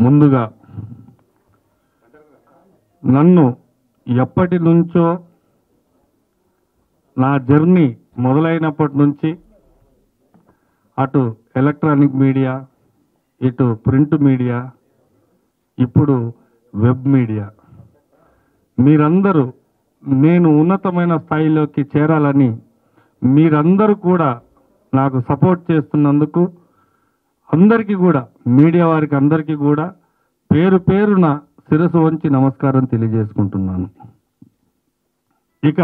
ముందుగా నన్ను ఎప్పటి నుంచో నా జర్నీ మొదలైనప్పటి నుంచి అటు ఎలక్ట్రానిక్ మీడియా ఇటు ప్రింట్ మీడియా ఇప్పుడు వెబ్ మీడియా మీరందరూ నేను ఉన్నతమైన స్థాయిలోకి చేరాలని మీరందరూ కూడా నాకు సపోర్ట్ చేస్తున్నందుకు అందరికీ కూడా మీడియా వారికి అందరికీ కూడా పేరు పేరున శిరసు వంచి నమస్కారం తెలియజేసుకుంటున్నాను ఇక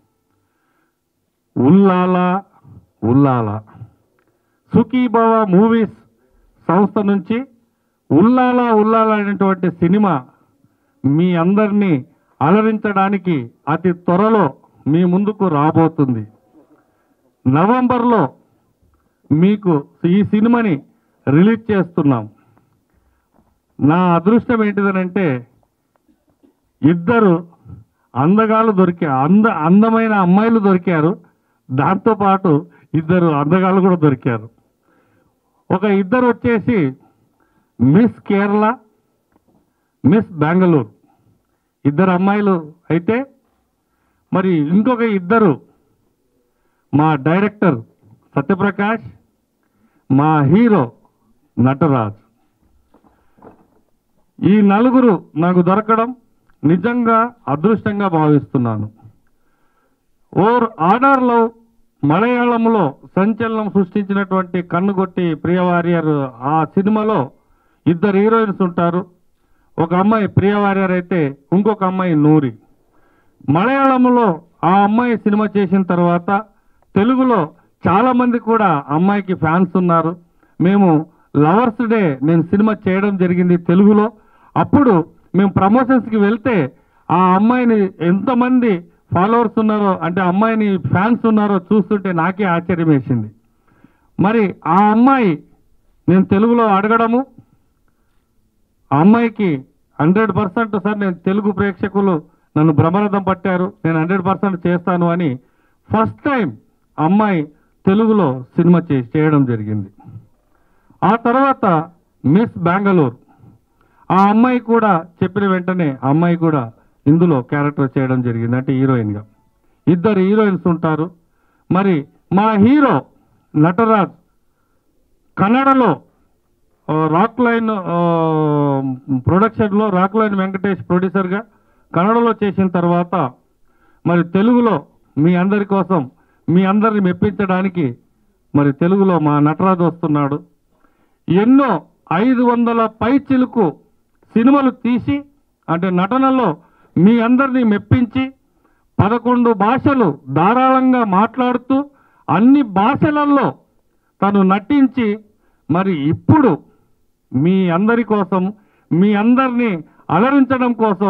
ఉల్లాల ఉల్లాల సుఖీభవ మూవీస్ సంస్థ నుంచి ఉల్లాల ఉల్లాల అనేటువంటి సినిమా మీ అందరినీ అలరించడానికి అతి త్వరలో మీ ముందుకు రాబోతుంది నవంబర్లో మీకు ఈ సినిమాని రిలీజ్ చేస్తున్నాం నా అదృష్టం ఏంటిదనంటే ఇద్దరు అందగాళ్ళు దొరికా అంద అందమైన అమ్మాయిలు దొరికారు దాంతోపాటు ఇద్దరు అందగాళ్ళు కూడా దొరికారు ఒక ఇద్దరు వచ్చేసి మిస్ కేరళ మిస్ బెంగళూరు ఇద్దరు అమ్మాయిలు అయితే మరి ఇంకొక ఇద్దరు మా డైరెక్టర్ సత్యప్రకాష్ మా హీరో నటరాజ్ ఈ నలుగురు నాకు దొరకడం నిజంగా అదృష్టంగా భావిస్తున్నాను ఓర్ ఆర్డర్లో మలయాళంలో సంచలనం సృష్టించినటువంటి కన్నుగొట్టి ప్రియ వారియర్ ఆ సినిమాలో ఇద్దరు హీరోయిన్స్ ఉంటారు ఒక అమ్మాయి ప్రియ వారియర్ అయితే ఇంకొక అమ్మాయి నూరి మలయాళంలో ఆ అమ్మాయి సినిమా చేసిన తర్వాత తెలుగులో చాలా మంది కూడా అమ్మాయికి ఫ్యాన్స్ ఉన్నారు మేము లవర్స్ డే నేను సినిమా చేయడం జరిగింది తెలుగులో అప్పుడు మేము ప్రమోషన్స్కి వెళ్తే ఆ అమ్మాయిని ఎంతమంది ఫాలోవర్స్ ఉన్నారో అంటే అమ్మాయిని ఫ్యాన్స్ ఉన్నారో చూస్తుంటే నాకే ఆశ్చర్యం వేసింది మరి ఆ అమ్మాయి నేను తెలుగులో అడగడము ఆ అమ్మాయికి హండ్రెడ్ పర్సెంట్ సార్ నేను తెలుగు ప్రేక్షకులు నన్ను బ్రహ్మరథం పట్టారు నేను హండ్రెడ్ పర్సెంట్ చేస్తాను అని ఫస్ట్ టైం అమ్మాయి తెలుగులో సినిమా చే చేయడం జరిగింది ఆ తర్వాత మిస్ బెంగళూరు ఆ అమ్మాయి కూడా చెప్పిన వెంటనే ఆ అమ్మాయి కూడా ఇందులో క్యారెక్టర్ చేయడం జరిగింది అంటే హీరోయిన్గా ఇద్దరు హీరోయిన్స్ ఉంటారు మరి మా హీరో నటరాజ్ కన్నడలో ఆ, రాక్ లైన్ ఆ, ప్రొడక్షన్లో రాక్ లైన్ వెంకటేష్ ప్రొడ్యూసర్గా కన్నడలో చేసిన తర్వాత మరి తెలుగులో మీ అందరి కోసం మీ అందరిని మెప్పించడానికి మరి తెలుగులో మా నటరాజు వస్తున్నాడు ఎన్నో ఐదు వందల పై చిలుకు సినిమాలు తీసి అంటే నటనలో మీ అందరినీ మెప్పించి పదకొండు భాషలు ధారాళంగా మాట్లాడుతూ అన్ని భాషలలో తను నటించి మరి ఇప్పుడు మీ అందరి కోసం మీ అందరినీ అలరించడం కోసం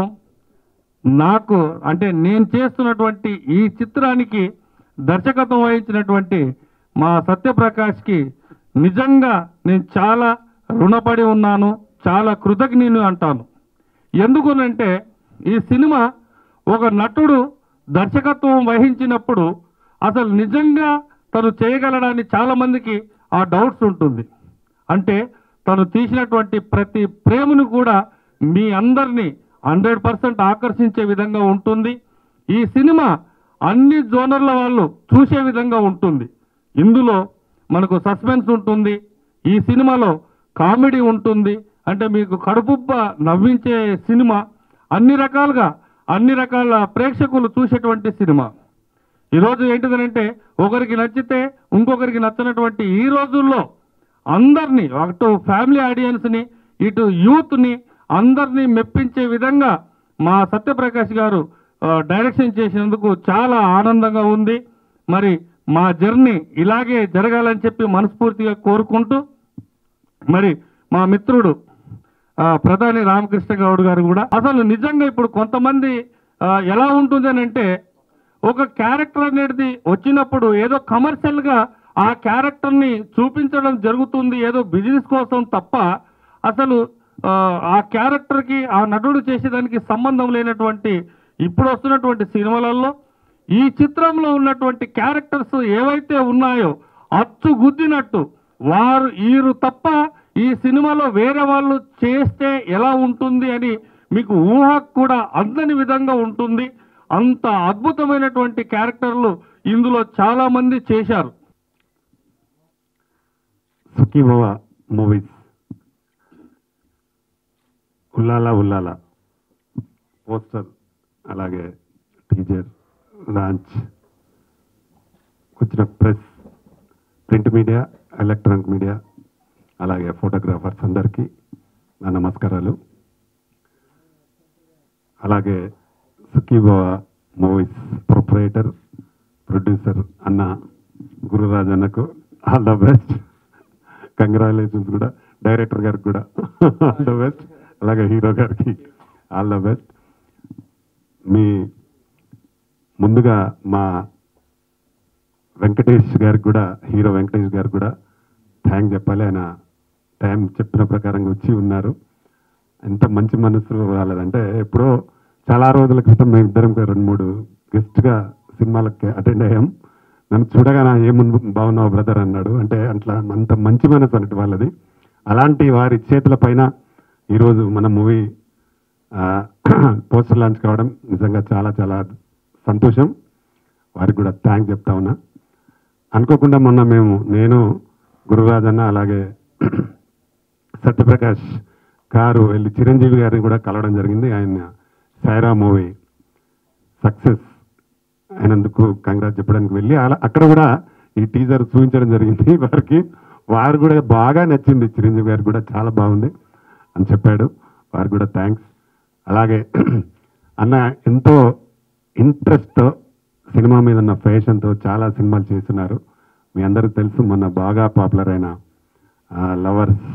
నాకు అంటే నేను చేస్తున్నటువంటి ఈ చిత్రానికి దర్శకత్వం వహించినటువంటి మా సత్యప్రకాష్కి నిజంగా నేను చాలా రుణపడి ఉన్నాను చాలా కృతజ్ఞని అంటాను ఎందుకునంటే ఈ సినిమా ఒక నటుడు దర్శకత్వం వహించినప్పుడు అసలు నిజంగా తను చేయగలడని చాలా మందికి ఆ డౌట్స్ ఉంటుంది అంటే తను తీసినటువంటి ప్రతి ప్రేమను కూడా మీ అందరినీ హండ్రెడ్ పర్సెంట్ ఆకర్షించే విధంగా ఉంటుంది ఈ సినిమా అన్ని జోనర్ల వాళ్ళు చూసే విధంగా ఉంటుంది ఇందులో మనకు సస్పెన్స్ ఉంటుంది ఈ సినిమాలో కామెడీ ఉంటుంది అంటే మీకు కడుపుబ్బ నవ్వించే సినిమా అన్ని రకాలుగా అన్ని రకాల ప్రేక్షకులు చూసేటువంటి సినిమా ఈరోజు ఏంటిదనంటే ఒకరికి నచ్చితే ఇంకొకరికి నచ్చినటువంటి ఈ రోజుల్లో అందరినీ అటు ఫ్యామిలీ ఆడియన్స్ని ఇటు యూత్ని అందరినీ మెప్పించే విధంగా మా సత్యప్రకాష్ గారు ఆ, డైరెక్షన్ చేసినందుకు చాలా ఆనందంగా ఉంది మరి మా జర్నీ ఇలాగే జరగాలని చెప్పి మనస్ఫూర్తిగా కోరుకుంటూ మరి మా మిత్రుడు ఆ, ప్రధాని రామకృష్ణ గౌడ్ గారు కూడా అసలు నిజంగా ఇప్పుడు కొంతమంది ఆ, ఎలా ఉంటుంది అని అంటే ఒక క్యారెక్టర్ అనేది వచ్చినప్పుడు ఏదో కమర్షియల్ గా ఆ క్యారెక్టర్ ని చూపించడం జరుగుతుంది ఏదో బిజినెస్ కోసం తప్ప అసలు ఆ, ఆ క్యారెక్టర్ కి ఆ నటుడు చేసేదానికి సంబంధం లేనటువంటి ఇప్పుడు వస్తున్నటువంటి సినిమాలలో ఈ చిత్రంలో ఉన్నటువంటి క్యారెక్టర్స్ ఏవైతే ఉన్నాయో అచ్చు గుద్దినట్టు వారు వీరు తప్ప ఈ సినిమాలో వేరే వాళ్ళు చేస్తే ఎలా ఉంటుంది అని మీకు ఊహకు కూడా అందని విధంగా ఉంటుంది అంత అద్భుతమైనటువంటి క్యారెక్టర్లు ఇందులో చాలా మంది చేశారు సుఖీభవ మూవీస్ ఉల్లాల ఉల్లాల పోస్టర్ అలాగే టీజర్ లాంచ్ వచ్చిన press print media electronic media అలాగే ఫోటోగ్రాఫర్స్ అందరికీ నా నమస్కారాలు అలాగే సుఖీభవ మూవీస్ ప్రొపరేటర్ ప్రొడ్యూసర్ అన్న గురురాజ్ అన్నకు ఆల్ ద బెస్ట్ కంగ్రాచులేషన్స్ కూడా డైరెక్టర్ గారికి కూడా ఆల్ ద బెస్ట్ అలాగే హీరో గారికి ఆల్ ద బెస్ట్ మీ ముందుగా మా వెంకటేష్ గారికి కూడా హీరో వెంకటేష్ గారికి కూడా థ్యాంక్ చెప్పాలి ఆయన టైం చెప్పిన ప్రకారంగా వచ్చి ఉన్నారు ఎంత మంచి మనసు వాళ్ళదంటే ఎప్పుడో చాలా రోజుల క్రితం మేము ఇద్దరం రెండు మూడు గెస్ట్గా సినిమాలకి అటెండ్ అయ్యాం నన్ను చూడగానే ఏముంది బాగున్నావు బ్రదర్ అన్నాడు అంటే అట్లా అంత మంచి మనసు అన్నట్టు వాళ్ళది అలాంటి వారి చేతుల పైన ఈరోజు మన మూవీ పోస్టర్ లాంచ్ కావడం నిజంగా చాలా చాలా సంతోషం వారికి కూడా థ్యాంక్ చెప్తా ఉన్నా అనుకోకుండా మొన్న మేము నేను గురురాజ్ అన్న అలాగే సత్యప్రకాష్ కారు వెళ్ళి చిరంజీవి గారిని కూడా కలవడం జరిగింది ఆయన సైరా మూవీ సక్సెస్ అయినందుకు కంగ్రాట్ చెప్పడానికి వెళ్ళి అలా అక్కడ కూడా ఈ టీజర్ చూపించడం జరిగింది వారికి వారు కూడా బాగా నచ్చింది చిరంజీవి గారికి కూడా చాలా బాగుంది అని చెప్పాడు వారికి కూడా థ్యాంక్స్ అలాగే అన్న ఎంతో ఇంట్రెస్ట్తో సినిమా మీద ఉన్న ఫ్యాషన్తో చాలా సినిమాలు చేస్తున్నారు మీ అందరికీ తెలుసు మొన్న బాగా పాపులర్ అయిన లవర్స్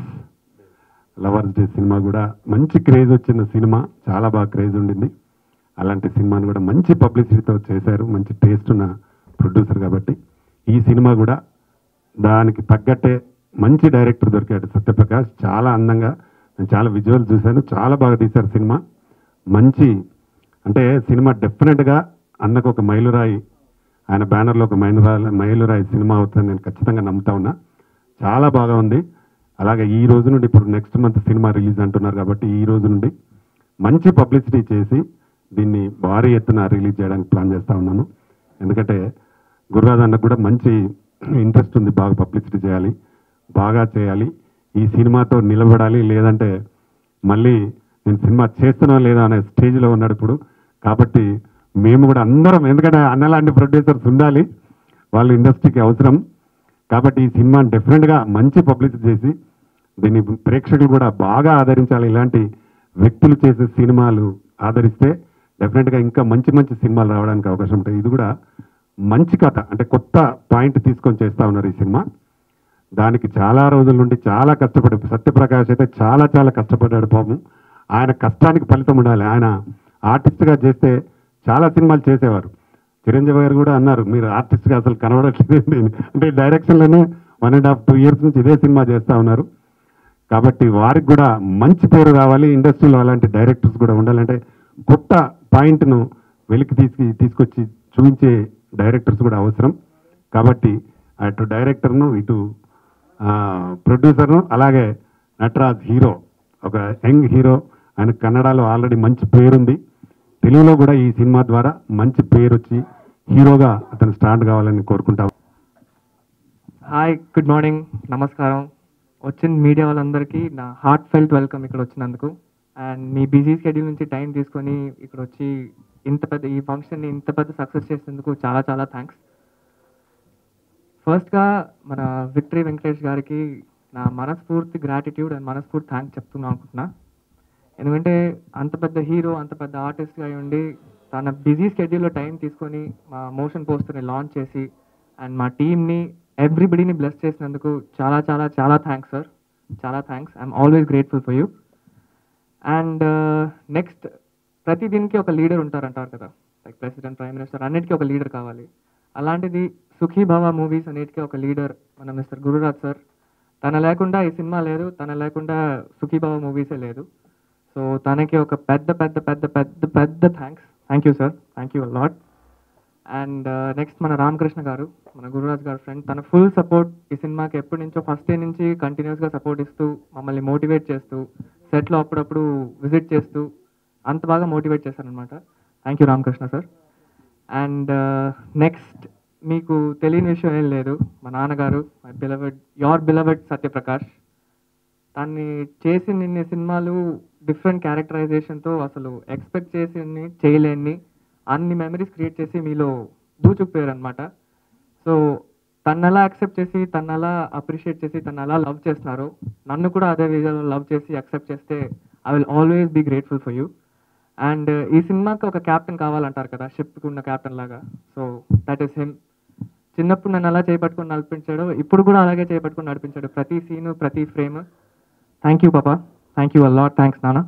లవర్స్ డే సినిమా కూడా మంచి క్రేజ్ వచ్చిన సినిమా చాలా బాగా క్రేజ్ ఉండింది అలాంటి సినిమాని కూడా మంచి పబ్లిసిటీతో చేశారు మంచి టేస్ట్ ఉన్న ప్రొడ్యూసర్ కాబట్టి ఈ సినిమా కూడా దానికి తగ్గట్టే మంచి డైరెక్టర్ దొరికాడు సత్యప్రకాష్ చాలా అందంగా నేను చాలా విజువల్ చూశాను చాలా బాగా తీశారు సినిమా మంచి అంటే సినిమా డెఫినెట్గా అన్నకు ఒక మైలురాయి ఆయన బ్యానర్లో ఒక మైలురాయి మైలురాయి సినిమా అవుతుందని నేను ఖచ్చితంగా నమ్ముతా ఉన్నా చాలా బాగా ఉంది అలాగే ఈ రోజు నుండి ఇప్పుడు నెక్స్ట్ మంత్ సినిమా రిలీజ్ అంటున్నారు కాబట్టి ఈ రోజు నుండి మంచి పబ్లిసిటీ చేసి దీన్ని భారీ ఎత్తున రిలీజ్ చేయడానికి ప్లాన్ చేస్తా ఉన్నాను ఎందుకంటే గురురాజ్ అన్నకు కూడా మంచి ఇంట్రెస్ట్ ఉంది బాగా పబ్లిసిటీ చేయాలి బాగా చేయాలి ఈ సినిమాతో నిలబడాలి లేదంటే మళ్ళీ నేను సినిమా చేస్తున్నా లేదా అనే స్టేజ్లో ఉన్నాడు ఇప్పుడు కాబట్టి మేము కూడా అందరం ఎందుకంటే అన్నలాంటి ప్రొడ్యూసర్స్ ఉండాలి వాళ్ళు ఇండస్ట్రీకి అవసరం కాబట్టి ఈ సినిమా డెఫినెట్గా మంచి పబ్లిసిటీ చేసి దీన్ని ప్రేక్షకులు కూడా బాగా ఆదరించాలి ఇలాంటి వ్యక్తులు చేసే సినిమాలు ఆదరిస్తే డెఫినెట్గా ఇంకా మంచి మంచి సినిమాలు రావడానికి అవకాశం ఉంటుంది ఇది కూడా మంచి కథ అంటే కొత్త పాయింట్ తీసుకొని చేస్తా ఉన్నారు ఈ సినిమా దానికి చాలా రోజుల నుండి చాలా కష్టపడి సత్యప్రకాష్ అయితే చాలా చాలా కష్టపడ్డాడు పాపం ఆయన కష్టానికి ఫలితం ఉండాలి ఆయన ఆర్టిస్ట్గా చేస్తే చాలా సినిమాలు చేసేవారు చిరంజీవి గారు కూడా అన్నారు మీరు ఆర్టిస్ట్గా అసలు కనబడట్లేదు అంటే డైరెక్షన్లోనే one and half two years నుంచి ఇదే సినిమా చేస్తూ ఉన్నారు కాబట్టి వారికి కూడా మంచి పేరు రావాలి ఇండస్ట్రీలో అలాంటి డైరెక్టర్స్ కూడా ఉండాలంటే కొత్త పాయింట్ను వెలికి తీసుకు తీసుకొచ్చి చూపించే డైరెక్టర్స్ కూడా అవసరం కాబట్టి అటు డైరెక్టర్ను ఇటు ప్రొడ్యూసర్ను అలాగే నటరాజ్ హీరో ఒక యంగ్ హీరో ఆయన కన్నడలో ఆల్రెడీ మంచి పేరుంది తెలుగులో కూడా ఈ సినిమా ద్వారా మంచి పేరు వచ్చి హీరోగా అతను స్టార్ట్ కావాలని కోరుకుంటా హాయ్ గుడ్ మార్నింగ్ నమస్కారం వచ్చిన మీడియా వాళ్ళందరికీ నా హార్ట్ ఫెల్ట్ వెల్కమ్ ఇక్కడ వచ్చినందుకు అండ్ మీ బిజీ షెడ్యూల్ నుంచి టైం తీసుకొని ఇక్కడ వచ్చి ఇంత పెద్ద ఈ ఫంక్షన్ని ఇంత పెద్ద సక్సెస్ చేసినందుకు చాలా చాలా థ్యాంక్స్ ఫస్ట్గా మన విక్టరీ వెంకటేష్ గారికి నా మనస్ఫూర్తి గ్రాటిట్యూడ్ అండ్ మనస్ఫూర్తి థ్యాంక్స్ చెప్తున్నాను అనుకుంటున్నా ఎందుకంటే అంత పెద్ద హీరో అంత పెద్ద ఆర్టిస్ట్గా ఉండి తన బిజీ స్కెడ్యూల్లో టైం తీసుకొని మా మోషన్ పోస్టర్ని లాంచ్ చేసి అండ్ మా టీమ్ని ఎవ్రీబడిని బ్లెస్ చేసినందుకు చాలా చాలా చాలా థ్యాంక్స్ సార్ చాలా thanks I'm always grateful for you and next ప్రతి దీనికి ఒక లీడర్ ఉంటారంటారు కదా లైక్ ప్రెసిడెంట్ ప్రైమ్ మినిస్టర్ అన్నిటికీ ఒక లీడర్ కావాలి అలాంటిది సుఖీ భవ మూవీస్ అన్నిటికీ ఒక లీడర్ మన మిస్టర్ గురురాజ్ సార్ తన లేకుండా ఈ సినిమా లేదు తన లేకుండా సుఖీ భవ మూవీసే లేదు సో తనకి ఒక పెద్ద పెద్ద పెద్ద పెద్ద పెద్ద thanks thank you sir thank you lot and next మన రామకృష్ణ గారు మన గురురాజ్ గారు ఫ్రెండ్ తన ఫుల్ సపోర్ట్ ఈ సినిమాకి ఎప్పటి నుంచో ఫస్ట్ డే నుంచి కంటిన్యూస్గా సపోర్ట్ ఇస్తూ మమ్మల్ని మోటివేట్ చేస్తూ సెట్లో అప్పుడప్పుడు విజిట్ చేస్తూ అంత బాగా మోటివేట్ చేశారనమాట thank you Ramakrishna sir and next మీకు తెలియని విషయం ఏం లేదు మా నాన్నగారు my beloved your beloved Satyaprakash దాన్ని చేసి నిన్న సినిమాలు డిఫరెంట్ క్యారెక్టరైజేషన్తో అసలు ఎక్స్పెక్ట్ చేసి చేయలేని అన్ని మెమరీస్ క్రియేట్ చేసి మీలో దూచుకుపోయారు అనమాట సో తను ఎలా యాక్సెప్ట్ చేసి తను ఎలా అప్రిషియేట్ చేసి తను ఎలా లవ్ చేస్తున్నారు నన్ను కూడా అదే విధంగా లవ్ చేసి యాక్సెప్ట్ చేస్తే I will always be grateful for you and ఈ సినిమాకి ఒక క్యాప్టెన్ కావాలంటారు కదా షిప్కి ఉన్న క్యాప్టెన్ లాగా సో దట్ ఈస్ హిమ్ చిన్నప్పుడు నన్ను అలా చేపట్టుకుని నడిపించాడు ఇప్పుడు కూడా అలాగే చేపట్టుకుని నడిపించాడు ప్రతి సీను ప్రతి ఫ్రేమ్ థ్యాంక్ యూ పాపా థ్యాంక్ యూ అల్లా థ్యాంక్స్ నాన్న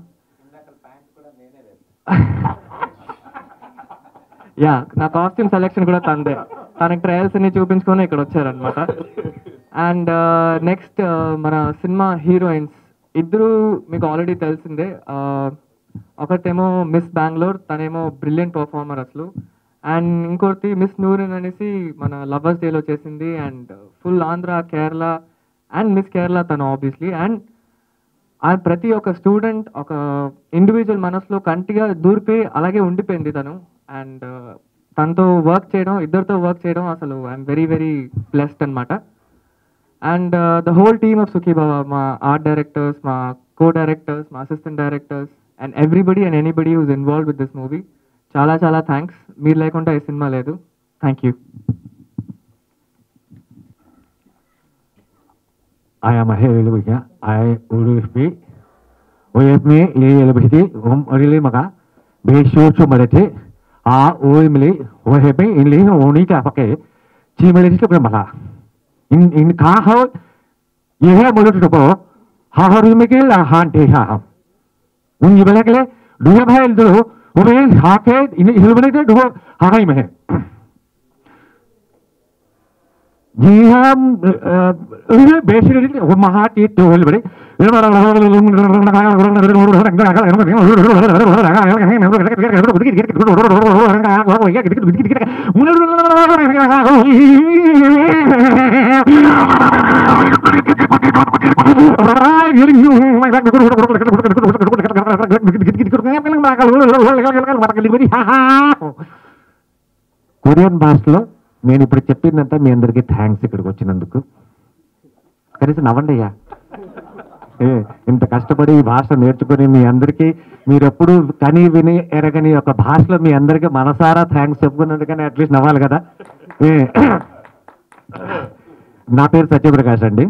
యా నా కాస్ట్యూమ్ సెలెక్షన్ కూడా తందే తనకి ట్రయల్స్ అన్ని చూపించుకొని ఇక్కడ వచ్చారనమాట అండ్ నెక్స్ట్ మన సినిమా హీరోయిన్స్ ఇద్దరు మీకు ఆల్రెడీ తెలిసిందే Uh, ఒకటేమో మిస్ బెంగళూరు తనేమో బ్రిలియంట్ పర్ఫార్మర్ అసలు అండ్ ఇంకోటి మిస్ నూరిన్ అనేసి మన లవర్స్ డేలో చేసింది and full Andhra Kerala and miss Kerala తను ఆబ్వియస్లీ అండ్ ఆ ప్రతి ఒక్క స్టూడెంట్ ఒక ఇండివిజువల్ మనసులో కంటిగా దూరిపోయి అలాగే ఉండిపోయింది తను అండ్ తనతో వర్క్ చేయడం ఇద్దరితో వర్క్ చేయడం అసలు ఐఎమ్ వెరీ వెరీ బ్లెస్డ్ అనమాట and the whole team of Sukhi Baba మా ఆర్ట్ డైరెక్టర్స్ మా కో డైరెక్టర్స్ మా assistant directors and everybody and anybody who's involve with this movie చాలా చాలా థ్యాంక్స్ మీరు లేకుండా ఈ సినిమా లేదు thank you I am a hell of a I will be. With me, Lily Om Orili Maga, Be Shu Chumalete, A Uimli, Wahabi, in Ling Onika Pake, Chimali Mala. In in Kaho, you have Mulu to go, how do you make it a hunt? When you like it, do you have held the Uwe Hake in illuminated or Haime? जी हम basically महा T toll बड़े Korean భాషలో నేను ఇప్పుడు చెప్పిందంతా మీ అందరికీ thanks ఇక్కడికి వచ్చినందుకు కనీసం నవ్వండి అయ్యా ఏ, ఇంత కష్టపడి ఈ భాష నేర్చుకుని మీ అందరికీ మీరు ఎప్పుడు కని విని ఎరగని ఒక భాషలో మీ అందరికీ మనసారా థ్యాంక్స్ చెప్పుకున్నందుకని అట్లీస్ట్ నవ్వాలి కదా ఏ, నా పేరు సత్యప్రకాష్ అండి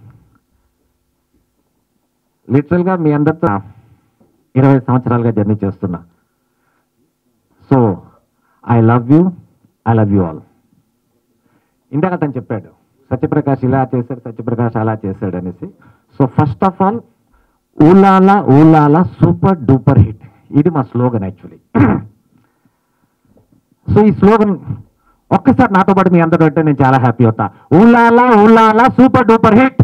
లిటరల్గా మీ అందరితో ఇరవై సంవత్సరాలుగా జర్నీ చేస్తున్నా so I love you I love you all ఇందాక అతను చెప్పాడు సత్యప్రకాష్ ఇలా చేశాడు సత్యప్రకాష్ అలా చేశాడు అనేసి so first of all Oolala Oolala super duper hit ఇది మా స్లోగన్ యాక్చువల్లీ సో ఈ స్లోగన్ ఒక్కసారి నాతో పాటు మీ అందరూ అంటే నేను చాలా హ్యాపీ అవుతా Oolala Oolala super duper hit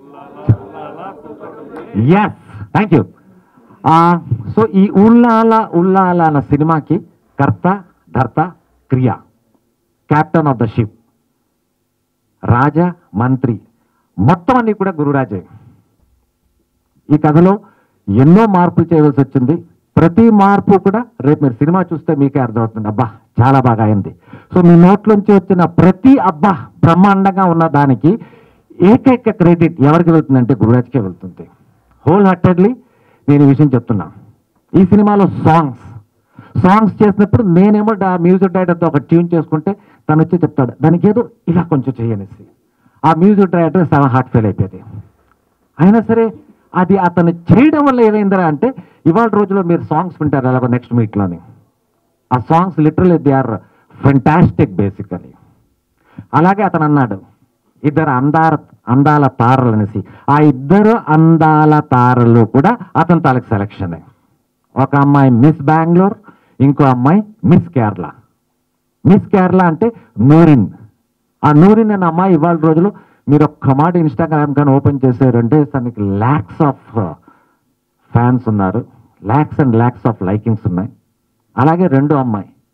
yes thank you so ఈ ఉల్లాల ఉల్లాల అన్న సినిమాకి కర్త ధర్త క్రియ క్యాప్టెన్ ఆఫ్ ద షిప్ రాజా మంత్రి మొత్తం అన్ని కూడా గురురాజే ఈ కథలో ఎన్నో మార్పులు చేయవలసి వచ్చింది ప్రతి మార్పు కూడా రేపు మీరు సినిమా చూస్తే మీకే అర్థమవుతుంది అబ్బా చాలా బాగా అయింది సో మీ నోట్లోంచి వచ్చిన ప్రతి అబ్బా బ్రహ్మాండంగా ఉన్న దానికి ఏకైక క్రెడిట్ ఎవరికి వెళ్తుందంటే గురురాజ్కే వెళ్తుంది హోల్ హార్టెడ్లీ నేను ఈ విషయం చెప్తున్నా ఈ సినిమాలో సాంగ్స్ సాంగ్స్ చేసినప్పుడు నేనేమో డా- మ్యూజిక్ డైరెక్టర్తో ఒక ట్యూన్ చేసుకుంటే తను వచ్చి చెప్తాడు దానికి ఏదో ఇలా కొంచెం చేయనేసి ఆ మ్యూజిక్ డైరెక్టర్ సగం హార్ట్ ఫెయిల్ అయిపోయింది అయినా సరే అది అతను చేయడం వల్ల ఏమైందిరా అంటే ఇవాళ రోజులో మీరు సాంగ్స్ వింటారు అలాగో నెక్స్ట్ మీట్లోని ఆ songs literally they are fantastic basically అలాగే అతను అన్నాడు ఇద్దరు అందాల అందాల తారలు అనేసి ఆ ఇద్దరు అందాల తారలు కూడా అతని తాలూకు సెలక్షన్ ఒక అమ్మాయి మిస్ బెంగళూరు ఇంకో అమ్మాయి మిస్ కేరళ మిస్ కేరళ అంటే నూరిన్ ఆ నూరిన్ అనే అమ్మాయి ఇవాళ రోజులు మీరు ఒక్క మాట ఇన్స్టాగ్రామ్ కానీ ఓపెన్ చేశారంటే తనకి ల్యాక్స్ ఆఫ్ ఫ్యాన్స్ ఉన్నారు lakhs and lakhs of likings ఉన్నాయి అలాగే రెండో అమ్మాయి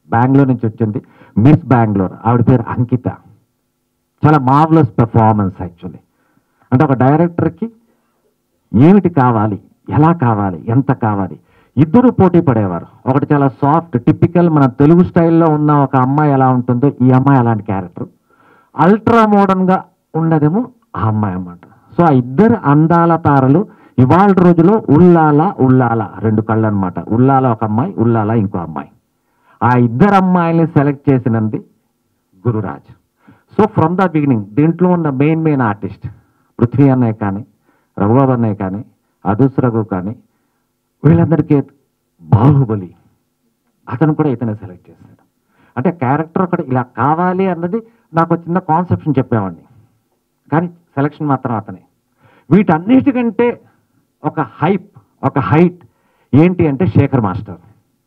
బెంగళూరు నుంచి వచ్చింది మిస్ బెంగళూరు ఆవిడ పేరు అంకిత చాలా మార్వలస్ పెర్ఫార్మెన్స్ యాక్చువల్లీ అంటే ఒక డైరెక్టర్కి ఏమిటి కావాలి ఎలా కావాలి ఎంత కావాలి ఇద్దరు పోటీ పడేవారు ఒకటి చాలా సాఫ్ట్ టిపికల్ మన తెలుగు స్టైల్లో ఉన్న ఒక అమ్మాయి ఎలా ఉంటుందో ఈ అమ్మాయి అలాంటి క్యారెక్టర్ అల్ట్రా మోడర్న్గా ఉన్నదేమో ఆ అమ్మాయి అన్నమాట సో ఆ ఇద్దరు అందాల తారలు ఇవాళ రోజులో ఉల్లాల ఉల్లాల రెండు కళ్ళు అనమాట ఉల్లాల ఒక అమ్మాయి ఉల్లాల ఇంకో అమ్మాయి ఆ ఇద్దరు అమ్మాయిల్ని సెలెక్ట్ చేసినది Gururaj so from the beginning దీంట్లో ఉన్న మెయిన్ మెయిన్ ఆర్టిస్ట్ పృథ్వీ అన్నయ్య కానీ రఘుబాబు అన్నయ్య కానీ అదుస్ రఘు కానీ వీళ్ళందరికీ బాహుబలి అతను కూడా ఇతనే సెలెక్ట్ చేశాడు అంటే క్యారెక్టర్ ఒకటి ఇలా కావాలి అన్నది నాకు ఒక చిన్న కాన్సెప్షన్ చెప్పేవాడిని కానీ సెలక్షన్ మాత్రం అతనే వీటన్నిటికంటే ఒక హైప్ ఒక హైట్ ఏంటి అంటే శేఖర్ మాస్టర్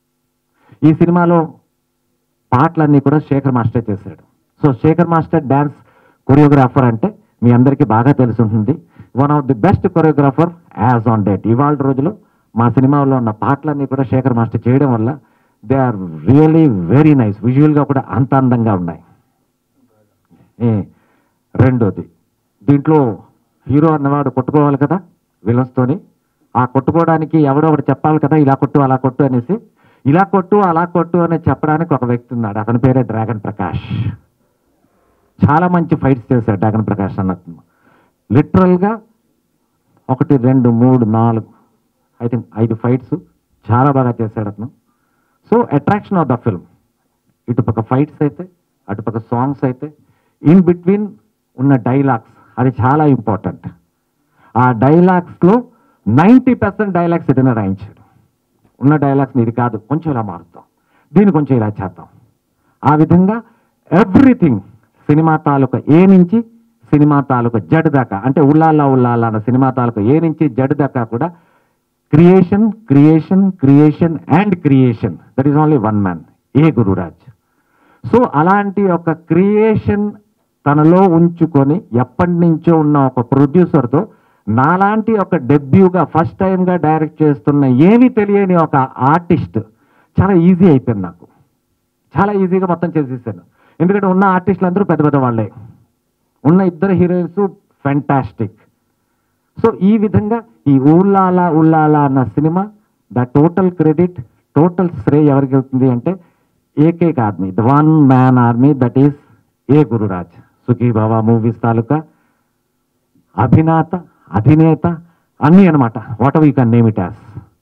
ఈ సినిమాలో పాటలన్నీ కూడా శేఖర్ మాస్టర్ చేశాడు సో శేఖర్ మాస్టర్ డ్యాన్స్ కొరియోగ్రాఫర్ అంటే మీ అందరికీ బాగా తెలిసి ఉంటుంది one of the best choreographer as on date ఇవాళ రోజులో మా సినిమాలో ఉన్న పాటలన్నీ కూడా శేఖర్ మాస్టర్ చేయడం వల్ల they are really very nice విజువల్గా కూడా అంత అందంగా ఉన్నాయి ఏ, రెండోది దీంట్లో హీరో అన్నవాడు కొట్టుకోవాలి కదా విలన్స్తోని ఆ కొట్టుకోవడానికి ఎవడో ఒకటి చెప్పాలి కదా ఇలా కొట్టు అలా కొట్టు అనేసి ఇలా కొట్టు అలా కొట్టు అని చెప్పడానికి ఒక వ్యక్తి ఉన్నాడు అతని పేరే డ్రాగన్ ప్రకాష్ చాలా మంచి ఫైట్స్ చేశాడు డ్రాగన్ ప్రకాష్ అన్నట్టు లిటరల్గా ఒకటి రెండు మూడు నాలుగు ఐ థింక్ ఐదు ఫైట్స్ చాలా బాగా చేశాడు అతను so attraction of the film ఇటుపక్క ఫైట్స్ అయితే అటుపక్క సాంగ్స్ అయితే ఇన్ బిట్వీన్ ఉన్న డైలాగ్స్ అది చాలా ఇంపార్టెంట్ ఆ డైలాగ్స్లో నైంటీ పర్సెంట్ డైలాగ్స్ ఇతనే రాయించాడు ఉన్న డైలాగ్స్ని ఇది కాదు కొంచెం ఇలా మారుతాం దీన్ని కొంచెం ఇలా చేద్దాం ఆ విధంగా ఎవ్రీథింగ్ సినిమా తాలూకా ఏ నుంచి సినిమా తాలూకా జడ్ దాకా అంటే ఉల్లాలా ఉల్లాలా అన్న సినిమా తాలూకా ఏ నుంచి జడ్ దాకా కూడా creation creation creation and creation that is only one man A Gururaj so అలాంటి ఒక క్రియేషన్ తనలో ఉంచుకొని ఎప్పటి నుంచో ఉన్న ఒక ప్రొడ్యూసర్తో నాలాంటి ఒక డెబ్యూగా ఫస్ట్ టైంగా డైరెక్ట్ చేస్తున్న ఏమీ తెలియని ఒక ఆర్టిస్ట్ చాలా ఈజీ అయిపోయింది నాకు చాలా ఈజీగా మొత్తం చేసేసాను ఎందుకంటే ఉన్న ఆర్టిస్టులు అందరూ పెద్ద పెద్ద వాళ్ళే ఉన్న ఇద్దరు హీరోయిన్స్ ఫెంటాస్టిక్ సో ఈ విధంగా ఈ ఊళ్ళాలా ఉల్లాలా అన్న సినిమా ద టోటల్ క్రెడిట్ టోటల్ శ్రే ఎవరికి వెళ్తుంది అంటే ఏకైక army the one man army that is A Gururaj Sukhi Baba movies తాలూకా అభినేత అధినేత అన్నీ అనమాట what you can name it as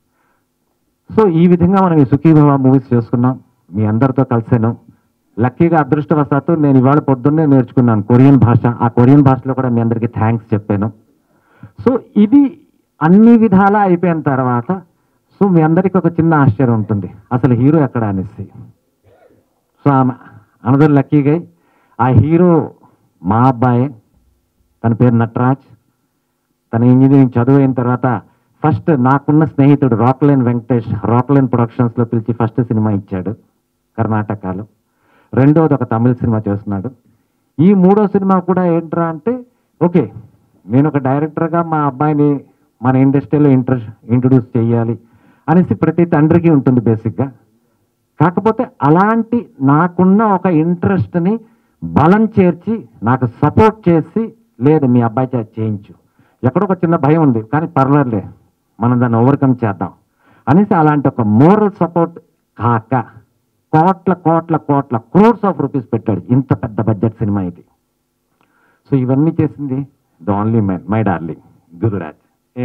so ఈ విధంగా మనం ఈ సుఖీ బాబా మూవీస్ చేసుకున్నాం మీ అందరితో కలిసాను లక్కీగా అదృష్టవశాత్తు నేను ఇవాళ పొద్దున్నే నేర్చుకున్నాను కొరియన్ భాష ఆ కొరియన్ భాషలో కూడా మీ అందరికీ థ్యాంక్స్ చెప్పాను సో ఇది అన్ని విధాలా అయిపోయిన తర్వాత సో మీ అందరికీ ఒక చిన్న ఆశ్చర్యం ఉంటుంది అసలు హీరో ఎక్కడ అనేసి సో ఆమె అనదర్ లక్కీగా ఆ హీరో మా అబ్బాయే తన పేరు నటరాజ్ తన ఇంజనీరింగ్ చదువు అయిన తర్వాత ఫస్ట్ నాకున్న స్నేహితుడు రాక్లైన్ వెంకటేష్ రాక్లైన్ ప్రొడక్షన్స్లో పిలిచి ఫస్ట్ సినిమా ఇచ్చాడు కర్ణాటకలో రెండోది ఒక తమిళ సినిమా చేస్తున్నాడు ఈ మూడో సినిమా కూడా ఏంట్రా అంటే ఓకే నేను ఒక డైరెక్టర్గా మా అబ్బాయిని మన ఇండస్ట్రీలో ఇంటర్ ఇంట్రడ్యూస్ చేయాలి అనేసి ప్రతి తండ్రికి ఉంటుంది బేసిక్గా కాకపోతే అలాంటి నాకున్న ఒక ఇంట్రెస్ట్ని బలం చేర్చి నాకు సపోర్ట్ చేసి లేదు మీ అబ్బాయి చేత చేయించు ఎక్కడో ఒక చిన్న భయం ఉంది కానీ పర్వాలే మనం దాన్ని ఓవర్కమ్ చేద్దాం అనేసి అలాంటి ఒక మోరల్ సపోర్ట్ కాక కోట్ల కోట్ల కోట్ల క్రోర్స్ ఆఫ్ రూపీస్ పెట్టాడు ఇంత పెద్ద బడ్జెట్ సినిమా ఇది సో ఇవన్నీ చేసింది the only man my darling Gururaj A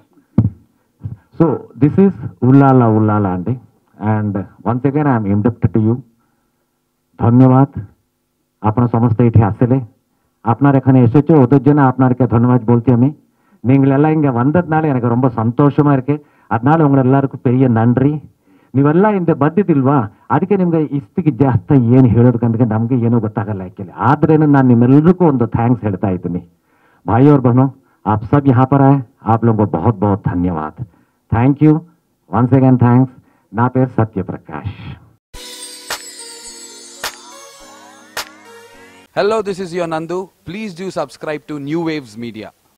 so this is Ullala Ullala అండి and once again I am indebted to you. ধন্যবাদ আপনার সমস্ত এটি আসলে আপনার এখানে এসেছে ওদের জন্য আপনাকে ধন্যবাদ বলছি আমি நீங்களெல்லாம் இங்கே வந்ததுனால எனக்கு ரொம்ப சந்தோஷமா இருக்கு அதனால உங்களை எல்லாருக்கும் பெரிய நன்றி ನೀವೆಲ್ಲ ಹಿಂದೆ ಬಂದಿದ್ದಿಲ್ವಾ ಅದಕ್ಕೆ ನಿಮ್ಗೆ ಇಷ್ಟಿಗೆ ಜಾಸ್ತಿ ಏನು ಹೇಳೋದಕ್ಕಂದ್ರೆ ನಮಗೆ ಏನೂ ಗೊತ್ತಾಗಲ್ಲ ಆ್ಯಕ್ಚುಲಿ ಆದ್ರೇನು ನಾನು ನಿಮ್ಮೆಲ್ಲರಿಗೂ ಒಂದು ಥ್ಯಾಂಕ್ಸ್ ಹೇಳ್ತಾ ಇದ್ದೀನಿ भाई और बहनों आप सब यहाँ पर आए आप लोगों को बहुत बहुत धन्यवाद thank you once again thanks నా పేరు Satya Prakash Hello, this is your Nandu. Please do subscribe to New Waves Media.